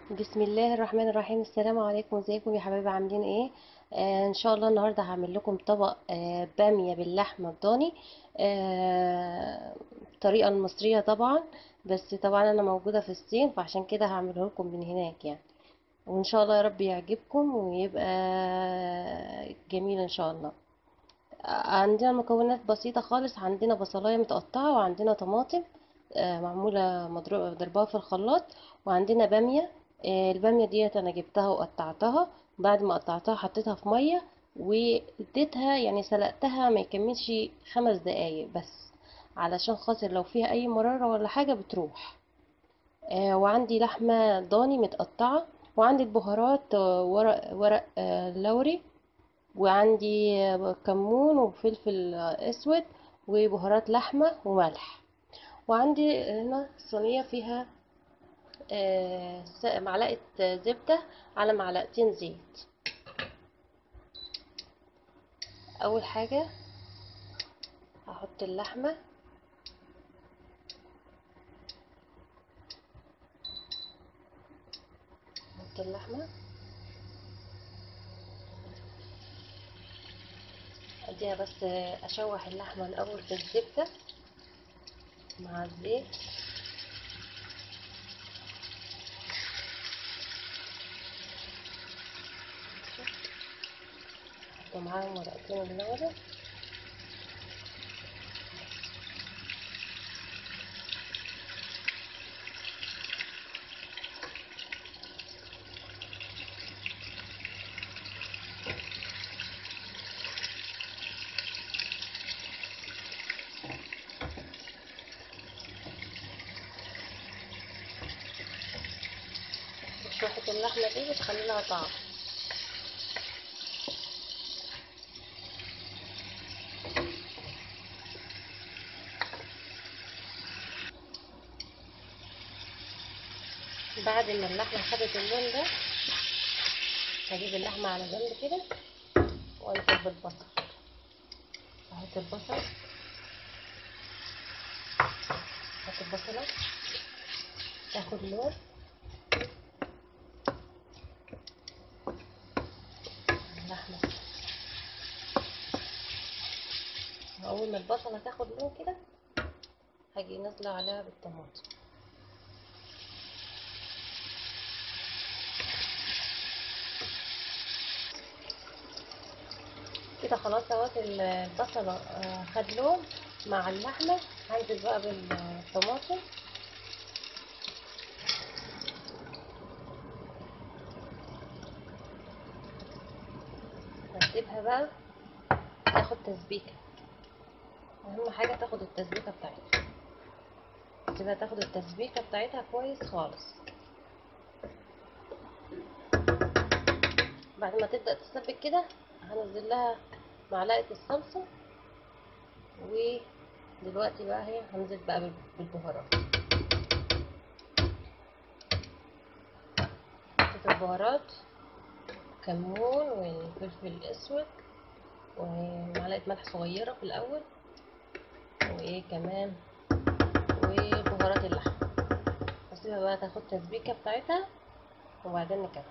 بسم الله الرحمن الرحيم السلام عليكم ازيكم يا حبايبي عاملين ايه آه ان شاء الله النهارده هعمل لكم طبق آه باميه باللحمه الضاني آه الطريقه المصريه طبعا بس طبعا انا موجوده في الصين فعشان كده هعمله لكم من هناك يعني وان شاء الله يا رب يعجبكم ويبقى جميل ان شاء الله عندنا مكونات بسيطه خالص عندنا بصلايه متقطعه وعندنا طماطم آه معموله مضروبه ضربها في الخلاط وعندنا باميه آه الباميه ديت انا جبتها وقطعتها بعد ما قطعتها حطيتها في ميه واديتها يعني سلقتها ما يكملش خمس دقايق بس علشان خاطر لو فيها اي مرارة ولا حاجة بتروح آه وعندي لحمة ضاني متقطعة وعندي البهارات آه ورق ورق آه لوري وعندي كمون وفلفل اسود وبهارات لحمة وملح وعندي هنا صينية فيها معلقة زبدة على معلقتين زيت اول حاجة هحط اللحمة احط اللحمة اديها بس اشوح اللحمة الاول في الزبدة مع الزيت ومعاهم ورقتين اللورة شوحة اللحمة دي بتخلي لها طعم بعد ما اللحمة خدت اللون ده هجيب اللحمة على جنب كده وانزل بالبصل احط البصل احط البصلة تاخد لون اللحمة اول ما البصلة تاخد لون كده هاجي نازلة عليها بالطماطم كده خلاص اهوت البصلة خد لون مع اللحمة هنزل بقى بالطماطم هسيبها بقى تاخد تسبيكة اهم حاجة تاخد التسبيكة بتاعتها تبقى تاخد التسبيكة بتاعتها كويس خالص بعد ما تبدأ تسبك كده هنزل لها معلقة الصلصة ودلوقتي بقى هي هنزل بقى بالبهارات حطيت البهارات كمون والفلفل الاسود ومعلقة ملح صغيرة في الاول وايه كمان وبهارات اللحمة هسيبها بقى تاخد تسبيكة بتاعتها وبعدين نكمل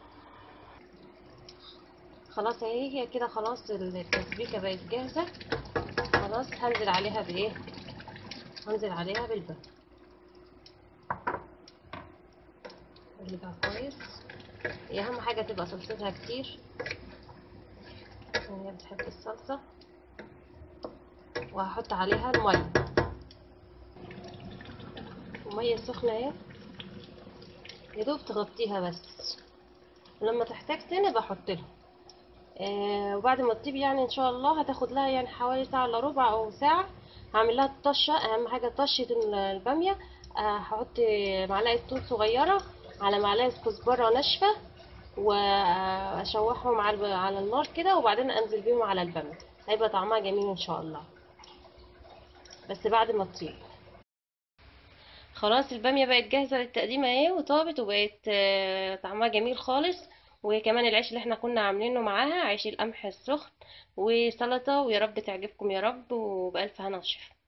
خلاص اهي هي كده خلاص التسبيكه بقت جاهزه خلاص هنزل عليها بايه هنزل عليها بالبن اقلبها كويس هي اهم حاجه تبقى صلصتها كتير عشان هي بتحب الصلصه وهحط عليها الميه الميه سخنه اهي يا دوب تغطيها بس ولما تحتاج تاني بحط لها آه وبعد ما تطيب يعني ان شاء الله هتاخد لها يعني حوالي ساعه الا ربع او ساعه هعمل لها طشه اهم حاجه طشه الباميه آه هحط معلقه توم صغيره على معلقه كزبره ناشفه واشوحهم على على النار كده وبعدين انزل بيهم على الباميه هيبقى طعمها جميل ان شاء الله بس بعد ما تطيب خلاص الباميه بقت جاهزه للتقديم اهي وطابت وبقت آه طعمها جميل خالص وكمان العيش اللي احنا كنا عاملينه معاها عيش القمح السخن وسلطة ويا رب تعجبكم يا رب وبألف هنا وشفا